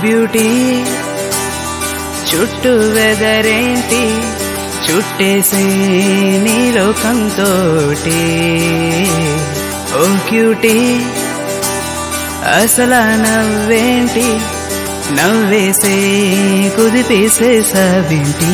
beauty చుట్టూ వెదరేంటి చుట్టేసే నీ లోకంతోటి ఓ cutie అసలు నవ్వేంటి నవ్వేసే కుదిపేసే సవింటి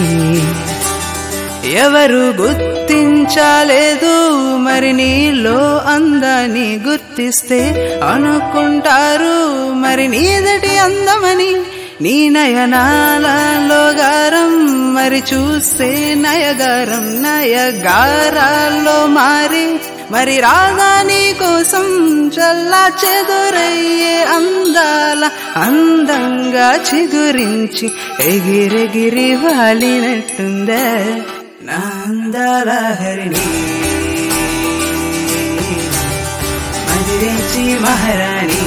ఎవరు గుర్తించలేదు మరి నీలో అందాన్ని గుర్తిస్తే అనుకుంటారు మరి నీదటి అందమని నీ నయనాలలో గారం మరి చూస్తే నయగారం నయగారాల్లో మారి మరి రాగా నీ కోసం చల్లా చెదురయ్యే అందాల అందంగా చిగురించి ఎగిరెగిరి వాలినట్టుందే నా అందాల హరిణి మదిరించి మహారాణి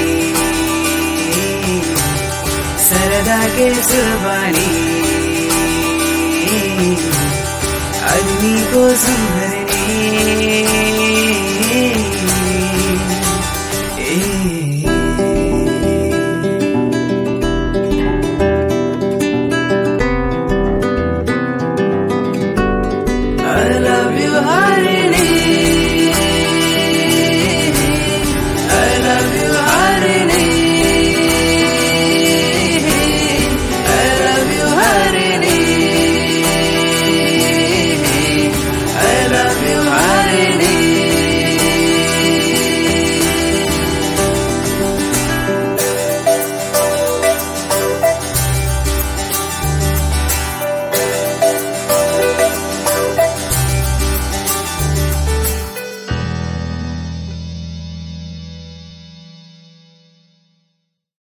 సరదాకే సురబాణి అది నీకోసం హరి